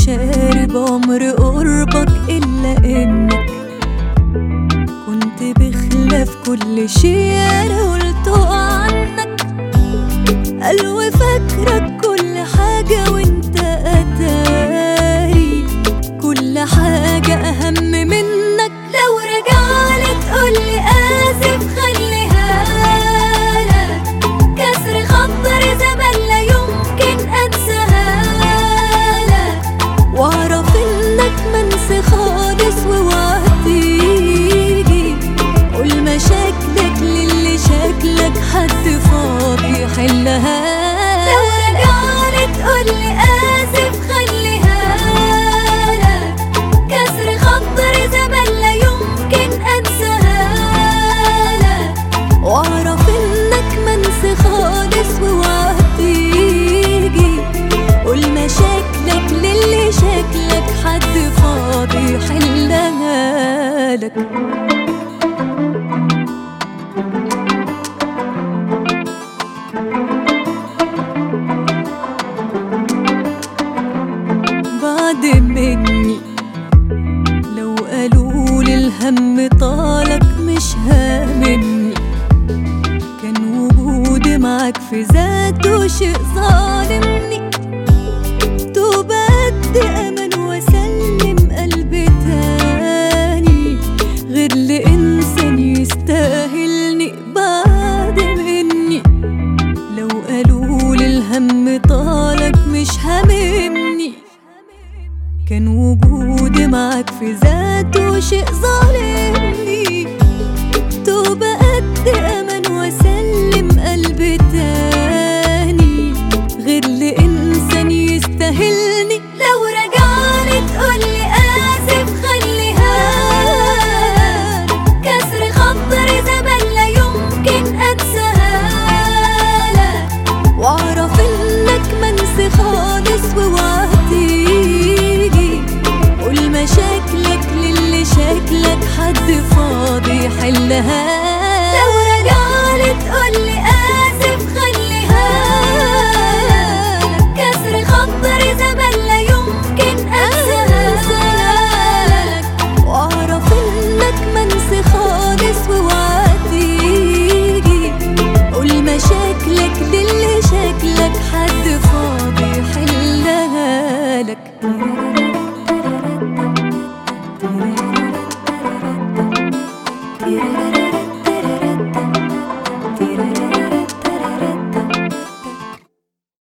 شارب عمر قربك إلا إنك كنت بخلاف كل شي أنا قلته عنك قلبي فاكرك كل حاجة وانت أتاري كل حاجة أهم منك لو رجعلي تقولي آسف خليها لك كسر خطر زمان لا يمكن أنساها لك واعرف انك منسي خالص واوعى تيجي قول مشاكلك للي شكلك حد فاضي حلها لو رجعلي تقولي آسف خليها لك كسر خطر زمان لا يمكن أنساها لك واعرف انك منسي خالص واوعى تيجي قول مشاكلك للي شكلك حد فاضي حلها لك بعد مني لو قالوا لي الهم طالك مش هاممني كان وجودي معاك في ذاته شيء ظالمني توب قد أمل وأسلم قلبي تاني غير لإنسان يستاهلني بعد مني لو قالوا لي الهم طالك مش هاممني كان وجودي معاك في ذاته شيء ظالمني توب قد أمل وأسلم قلبي تاني غير لإنسان يستاهلني لو رجعلي تقولي آسف خليها لك. كسر خطر زمان لا يمكن أنساها لك واعرف انك منسي خالص واوعى تيجي قول مشاكلك للي شكلك حد فاضي حلها لو رجعلي تقولي آسف خليها لك. كسر خطر زمان لا يمكن أنساها لك واعرف انك منسي خالص واوعى تيجي قول مشاكلك للي شكلك حد فاضي حلها لك تيرارارا